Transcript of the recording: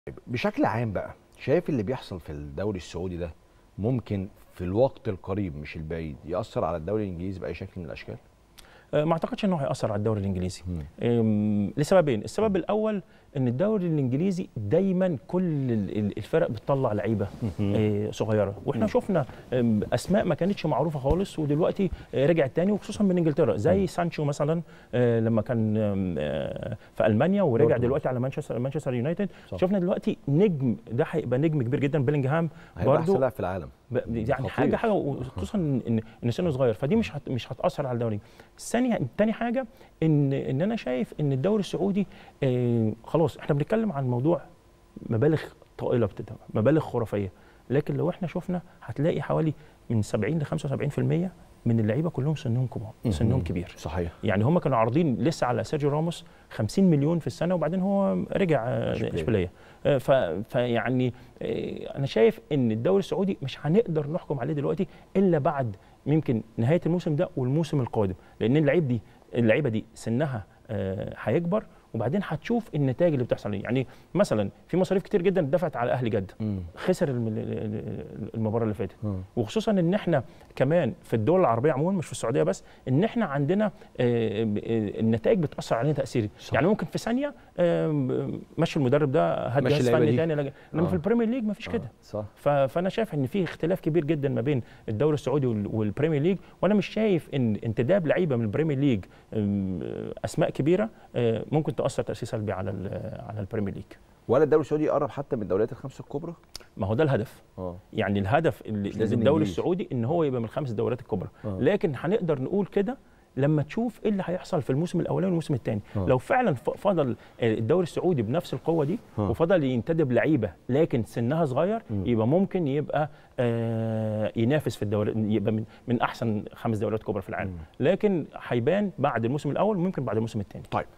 بشكل عام بقى شايف اللي بيحصل في الدوري السعودي ده ممكن في الوقت القريب مش البعيد يأثر على الدوري الإنجليزي بأي شكل من الأشكال؟ آه، ما اعتقدش انه هياثر على الدوري الانجليزي مم. أم، لسببين السبب الاول ان الدوري الانجليزي دايما كل ال- ال- الفرق بتطلع لعيبه آه، صغيره واحنا شفنا أم، اسماء ما كانتش معروفه خالص ودلوقتي آه، رجعت تاني وخصوصا من انجلترا زي سانشو مثلا آه، لما كان آم، آه، في المانيا ورجع دورتموند. دلوقتي على مانشستر مانشستر يونايتد صح. شفنا دلوقتي نجم ده هيبقى نجم كبير جدا بيلينجهام هيبقى أحسن برضو لاعب في العالم ب- يعني خطير. حاجه حاجه وخصوصا ان ان سنه صغير فدي مش هت مش هتاثر على الدوري الثانيه تاني حاجه ان ان انا شايف ان الدوري السعودي آه خلاص احنا بنتكلم عن موضوع مبالغ طائله بتدفع مبالغ خرافيه لكن لو احنا شفنا هتلاقي حوالي من 70 ل 75% من اللعيبه كلهم سنهم كبار سنهم كبير صحيح يعني هم كانوا عارضين لسه على سيرجيو راموس 50 مليون في السنه وبعدين هو رجع آه، إشبيلية. اشبيليه آه، ف- فيعني آه، انا شايف ان الدوري السعودي مش هنقدر نحكم عليه دلوقتي الا بعد يمكن نهايه الموسم ده والموسم القادم لان اللعيب دي اللعيبه دي سنها آه، هيكبر وبعدين هتشوف النتائج اللي بتحصل يعني مثلا في مصاريف كتير جدا اتدفعت على اهلي جده مم. خسر الم- ال- ال- المباراه اللي فاتت مم. وخصوصا ان احنا كمان في الدول العربيه عموما مش في السعوديه بس ان احنا عندنا آه، آه، النتائج بتاثر علينا تاثير صح. يعني ممكن في ثانيه آه، مشي المدرب ده هات مشي جهاز اللعيبة فني دي. تاني لج- انما آه. في البريمير ليج مفيش آه، كده صح ف- فانا شايف ان في اختلاف كبير جدا ما بين الدوري السعودي وال- والبريمير ليج وانا مش شايف ان انتداب لعيبه من البريمير ليج آم، اسماء كبيره آه، ممكن تاثر تاثير سلبي على ال- على البريمير ليج ولا الدوري السعودي يقرب حتى من الدوريات الخمسة الكبرى؟ ما هو ده الهدف اه يعني الهدف اللي لازم للدوري إنجليزي. السعودي ان هو يبقى من الخمس دوريات الكبرى آه. لكن هنقدر نقول كده لما تشوف ايه اللي هيحصل في الموسم الاولاني والموسم الثاني آه. لو فعلا ف- فضل آه، الدوري السعودي بنفس القوه دي آه. وفضل ينتدب لعيبه لكن سنها صغير مم. يبقى ممكن يبقى آه، ينافس في الدوري يبقى من من احسن خمس دوريات كبرى في العالم مم. لكن هيبان بعد الموسم الاول وممكن بعد الموسم الثاني طيب